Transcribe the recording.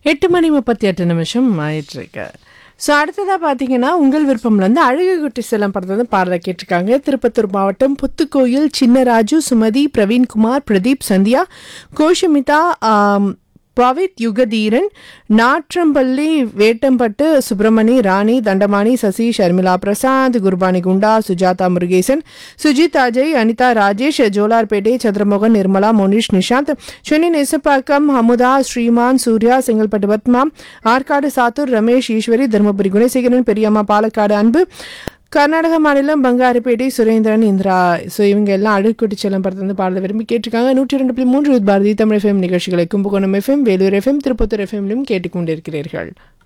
எட்டு மணி முப்பத்தி எட்டு நிமிஷம் ஆயிட்டுருக்கு ஸோ அடுத்ததாக பார்த்தீங்கன்னா உங்கள் விருப்பம்ல இருந்து அழகு குட்டி செல்லம் படத்தை வந்து பாடலை கேட்டிருக்காங்க திருப்பத்தூர் மாவட்டம் புத்துக்கோயில் சின்னராஜு சுமதி பிரவீன்குமார் பிரதீப் சந்தியா கோஷமிதா ஆம், பவித் யுகதீரன் நாற்றம்பள்ளி வேட்டம்பட்டு சுப்பிரமணி ராணி தண்டமாணி சசி ஷர்மிளா பிரசாந்த் குர்பானி குண்டா சுஜாதா முருகேசன் சுஜித் அஜய் அனிதா ராஜேஷ் ஜோலார்பேட்டை சந்திரமோகன் நிர்மலா மோனிஷ் நிஷாந்த் சென்னை நெசப்பாக்கம் அமுதா ஸ்ரீமான் சூர்யா செங்கல்பட்டு பத்மா ஆற்காடு சாத்தூர் ரமேஷ் ஈஸ்வரி தருமபுரி குணசேகரன் பெரியம்மா பாலக்காடு அன்பு கர்நாடக மாநிலம் பங்காருப்பேட்டை சுரேந்திரன் இந்திரா ஸோ இவங்க எல்லாம் அழுக்குட்டி செல்லம் படத்தை வந்து பாடல விரும்பி கேட்டிருக்காங்க நூற்றி ரெண்டு புள்ளி மூன்று பாரதி தமிழ் எஃப்எம் நிகழ்ச்சிகளை கும்பகோணம் எஃப்எம் வேலூர் எஃப்எம் திருப்பத்தூர் எஃப்எம்லையும் கேட்டுக்கொண்டிருக்கிறீர்கள்